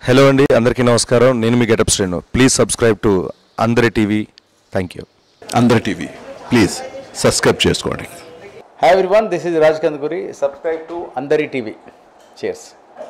hello అండి అందరికీ నమస్కారం నేను మీ Getup Srenu please subscribe to Andari TV thank you Andari TV please subscribe చేసుకోండి hi everyone this is Raj Kandukuri subscribe to Andari TV cheers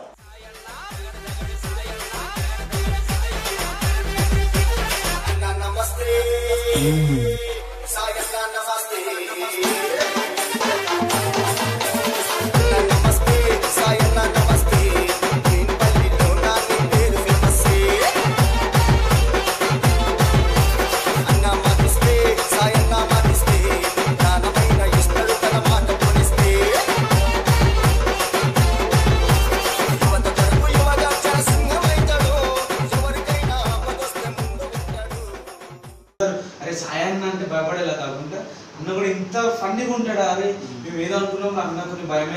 అరే సాయన్న అంటే భయపడేలా కాకుండా అన్న కూడా ఇంత ఫన్నీగా ఉంటాడా అరే మేము ఏదో అనుకున్నాం అన్న కొన్ని భయమే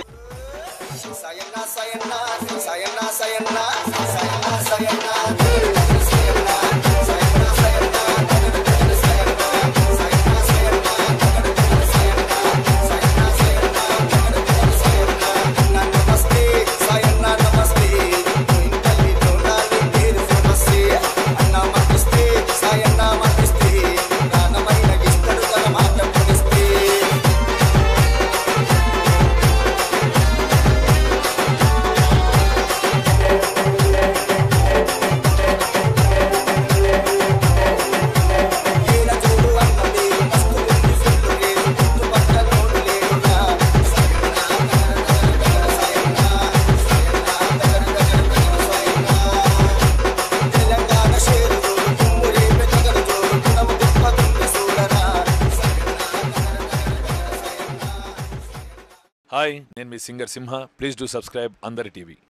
హాయ్ నేను మీ singer Simha please do subscribe Andari TV